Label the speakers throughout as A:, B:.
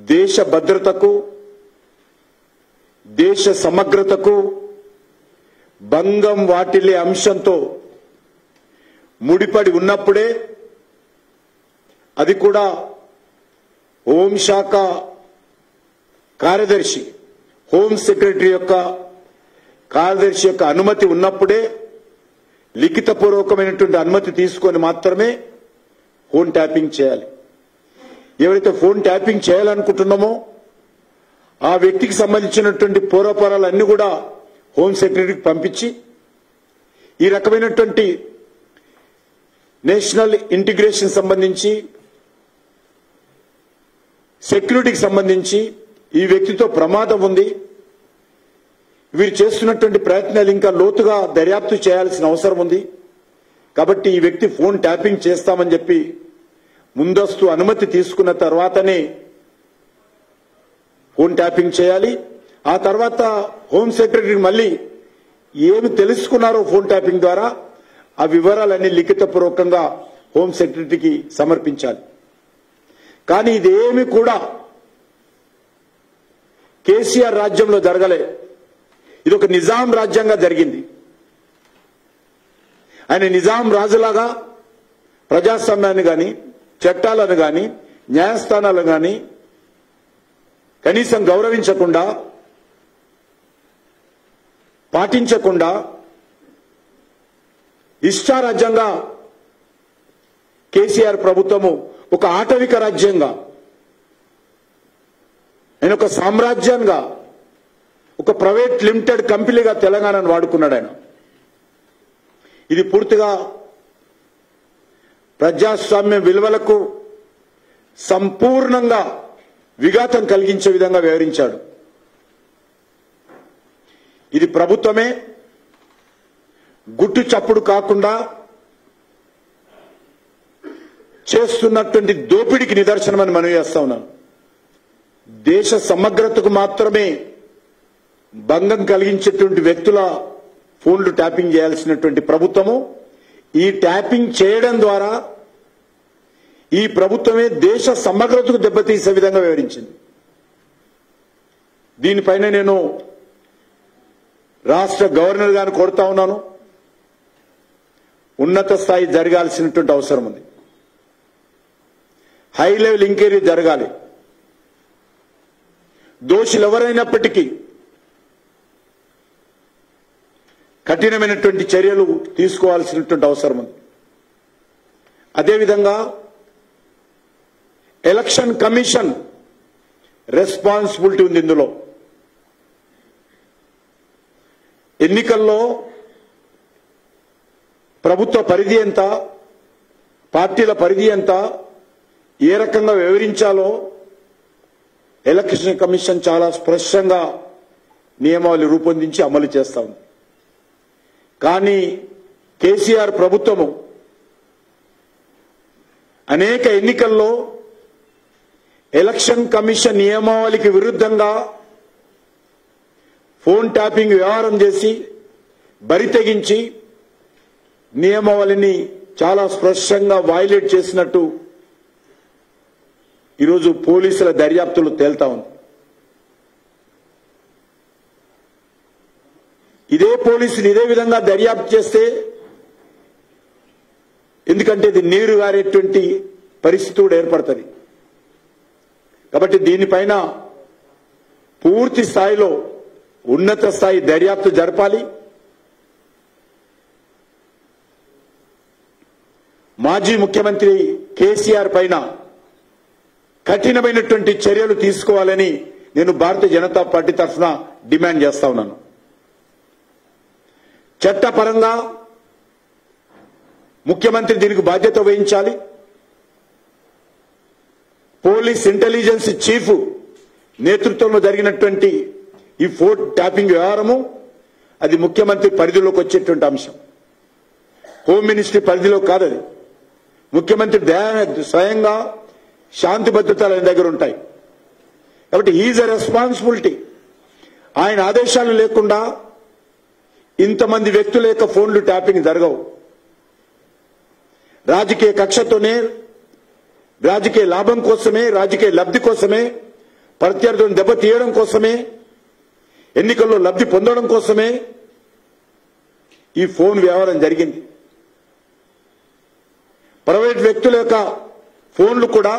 A: దేశ భద్రతకు దేశ సమగ్రతకు భంగం వాటిల్లే అంశంతో ముడిపడి ఉన్నప్పుడే అది కూడా హోంశాఖ కార్యదర్శి హోం సెక్రటరీ యొక్క కార్యదర్శి యొక్క అనుమతి ఉన్నప్పుడే లిఖితపూర్వకమైనటువంటి అనుమతి తీసుకొని మాత్రమే ఫోన్ ట్యాపింగ్ చేయాలి ఎవరైతే ఫోన్ ట్యాపింగ్ చేయాలనుకుంటున్నామో ఆ వ్యక్తికి సంబంధించినటువంటి పూర్వపరాలన్నీ కూడా హోం సెక్రటరీకి పంపించి ఈ రకమైనటువంటి నేషనల్ ఇంటిగ్రేషన్ సంబంధించి సెక్యూరిటీకి సంబంధించి ఈ వ్యక్తితో ప్రమాదం ఉంది వీరు చేస్తున్నటువంటి ప్రయత్నాలు ఇంకా లోతుగా దర్యాప్తు చేయాల్సిన అవసరం ఉంది కాబట్టి ఈ వ్యక్తి ఫోన్ ట్యాపింగ్ చేస్తామని చెప్పి ముందస్తు అనుమతి తీసుకున్న తర్వాతనే ఫోన్ ట్యాపింగ్ చేయాలి ఆ తర్వాత హోం సెక్రటరీ మళ్ళీ ఏమి తెలుసుకున్నారో ఫోన్ ట్యాపింగ్ ద్వారా ఆ వివరాలన్నీ లిఖితపూర్వకంగా హోం సెక్రటరీకి సమర్పించాలి కానీ ఇదేమి కూడా కేసీఆర్ రాజ్యంలో జరగలే ఇది ఒక నిజాం రాజ్యంగా జరిగింది ఆయన నిజాం రాజులాగా ప్రజాస్వామ్యాన్ని కానీ చట్టాలను కానీ న్యాయస్థానాలను కానీ కనీసం గౌరవించకుండా పాటించకుండా ఇష్టారాజ్యంగా కేసీఆర్ ప్రభుత్వము ఒక ఆటవిక రాజ్యంగా ఆయన ఒక సామ్రాజ్యంగా ఒక ప్రైవేట్ లిమిటెడ్ కంపెనీగా తెలంగాణను వాడుకున్నాడు ఆయన ఇది పూర్తిగా ప్రజాస్వామ్య విలువలకు సంపూర్ణంగా విఘాతం కలిగించే విధంగా వ్యవహరించాడు ఇది ప్రభుత్వమే గుట్టు చప్పుడు కాకుండా చేస్తున్నటువంటి దోపిడికి నిదర్శనమని మనం చేస్తా ఉన్నాను దేశ సమగ్రతకు మాత్రమే భంగం కలిగించేటువంటి వ్యక్తుల ఫోన్లు ట్యాపింగ్ చేయాల్సినటువంటి ప్రభుత్వము ఈ ట్యాపింగ్ చేయడం ద్వారా ఈ ప్రభుత్వమే దేశ సమగ్రతకు దెబ్బతీసే విధంగా వివరించింది దీనిపైన నేను రాష్ట్ర గవర్నర్ గారిని కోరుతా ఉన్నాను ఉన్నత స్థాయి జరగాల్సినటువంటి అవసరం ఉంది హై లెవెల్ ఎంక్వైరీ జరగాలి దోషులు ఎవరైనప్పటికీ కఠినమైనటువంటి చర్యలు తీసుకోవాల్సినటువంటి అవసరం ఉంది అదేవిధంగా ఎలక్షన్ కమిషన్ రెస్పాన్సిబిలిటీ ఉంది ఇందులో ఎన్నికల్లో ప్రభుత్వ పరిధి ఎంత పార్టీల పరిధి ఎంత ఏ రకంగా వివరించాలో ఎలక్షన్ కమిషన్ చాలా స్పష్టంగా నియమావళి రూపొందించి అమలు చేస్తా ఉంది కానీ కేసీఆర్ ప్రభుత్వము అనేక ఎన్నికల్లో ఎలక్షన్ కమిషన్ నియమావళికి విరుద్ధంగా ఫోన్ ట్యాపింగ్ వ్యవహారం చేసి బరి తెగించి నియమావళిని చాలా స్పష్టంగా వైలేట్ చేసినట్టు ఈరోజు పోలీసుల దర్యాప్తులు తేల్తా ఉంది ఇదే పోలీసులు ఇదే విధంగా దర్యాప్తు చేస్తే ఎందుకంటే ఇది నీరు గారేటువంటి పరిస్థితి కూడా ఏర్పడుతుంది కాబట్టి దీనిపైన పూర్తి స్థాయిలో ఉన్నత స్థాయి దర్యాప్తు జరపాలి మాజీ ముఖ్యమంత్రి కేసీఆర్ పైన కఠినమైనటువంటి చర్యలు తీసుకోవాలని నేను భారతీయ జనతా పార్టీ తరఫున డిమాండ్ చేస్తా ఉన్నాను చట్టపరంగా ముఖ్యమంత్రి దీనికి బాధ్యత వహించాలి పోలీస్ ఇంటెలిజెన్స్ చీఫ్ నేతృత్వంలో జరిగినటువంటి ఈ ఫోన్ ట్యాపింగ్ వ్యవహారము అది ముఖ్యమంత్రి పరిధిలోకి వచ్చేటువంటి అంశం హోమ్ మినిస్ట్రీ పరిధిలో కాదు అది ముఖ్యమంత్రి దయా స్వయంగా శాంతి భద్రతలు ఆయన దగ్గర ఉంటాయి కాబట్టి ఈజ్ ఎ రెస్పాన్సిబిలిటీ ఆయన ఆదేశాలు లేకుండా ఇంతమంది వ్యక్తుల యొక్క ఫోన్లు ట్యాపింగ్ జరగవు రాజకీయ కక్షతోనే రాజకీయ లాభం కోసమే రాజకీయ లబ్ధి కోసమే ప్రత్యర్థులను దెబ్బతీయడం కోసమే ఎన్నికల్లో లబ్ధి పొందడం కోసమే ఈ ఫోన్ వ్యవహారం జరిగింది ప్రైవేట్ వ్యక్తుల యొక్క ఫోన్లు కూడా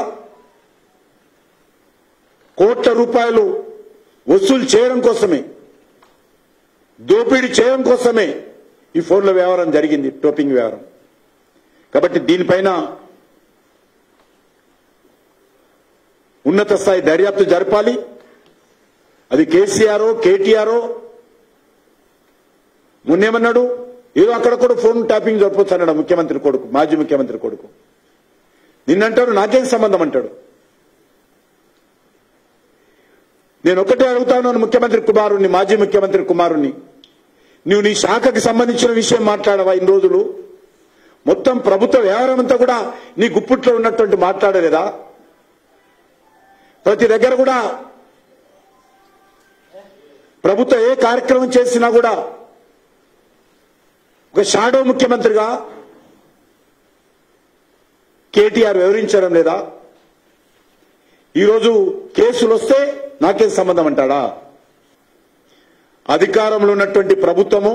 A: కోట్ల రూపాయలు వసూలు చేయడం కోసమే దోపిడీ చేయడం కోసమే ఈ ఫోన్ల వ్యవహారం జరిగింది టోపింగ్ వ్యవహారం కాబట్టి దీనిపైన ఉన్నత స్థాయి దర్యాప్తు జరపాలి అది కేసీఆర్ కేటీఆర్ మొన్నేమన్నాడు ఏదో అక్కడ కూడా ఫోన్ ట్యాపింగ్ జరపొచ్చు అన్నాడు ముఖ్యమంత్రి కొడుకు మాజీ ముఖ్యమంత్రి కొడుకు నిన్నంటాడు నాకేం సంబంధం అంటాడు నేను ఒకటే అడుగుతాను ముఖ్యమంత్రి కుమారుణ్ణి మాజీ ముఖ్యమంత్రి కుమారుణ్ణి నువ్వు నీ శాఖకి సంబంధించిన విషయం మాట్లాడవా ఇన్ని రోజులు మొత్తం ప్రభుత్వ వ్యవహారం అంతా కూడా నీ గుప్పిట్లో ఉన్నటువంటి మాట్లాడలేదా ప్రతి దగ్గర కూడా ప్రభుత్వం ఏ కార్యక్రమం చేసినా కూడా ఒక షాడో ముఖ్యమంత్రిగా కేటీఆర్ వివరించడం లేదా ఈరోజు కేసులు వస్తే నాకేం సంబంధం అంటాడా అధికారంలో ఉన్నటువంటి ప్రభుత్వము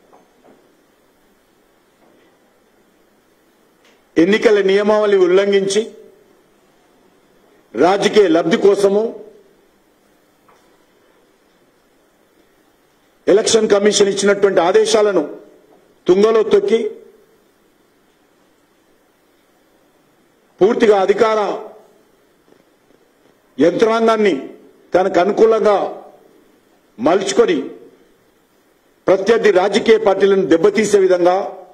A: ఎన్నికల నియమావళి ఉల్లంఘించి రాజకీయ లబ్ధి కోసము ఎలక్షన్ కమిషన్ ఇచ్చినటువంటి ఆదేశాలను తుంగలో తొక్కి పూర్తిగా అధికార యంత్రాంగాన్ని తనకు అనుకూలంగా మలుచుకొని ప్రత్యర్థి రాజకీయ పార్టీలను దెబ్బతీసే విధంగా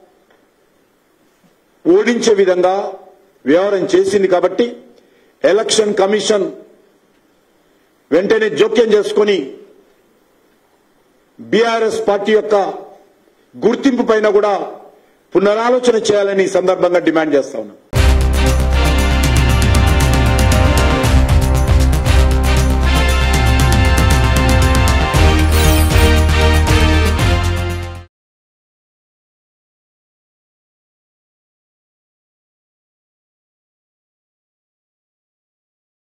A: ఓడించే విధంగా వ్యవహారం చేసింది కాబట్టి ఎలక్షన్ కమిషన్ వెంటనే జోక్యం చేసుకొని బీఆర్ఎస్ పార్టీ యొక్క గుర్తింపు పైన కూడా పునరాలోచన చేయాలని ఈ సందర్భంగా డిమాండ్ చేస్తా ఉన్నాం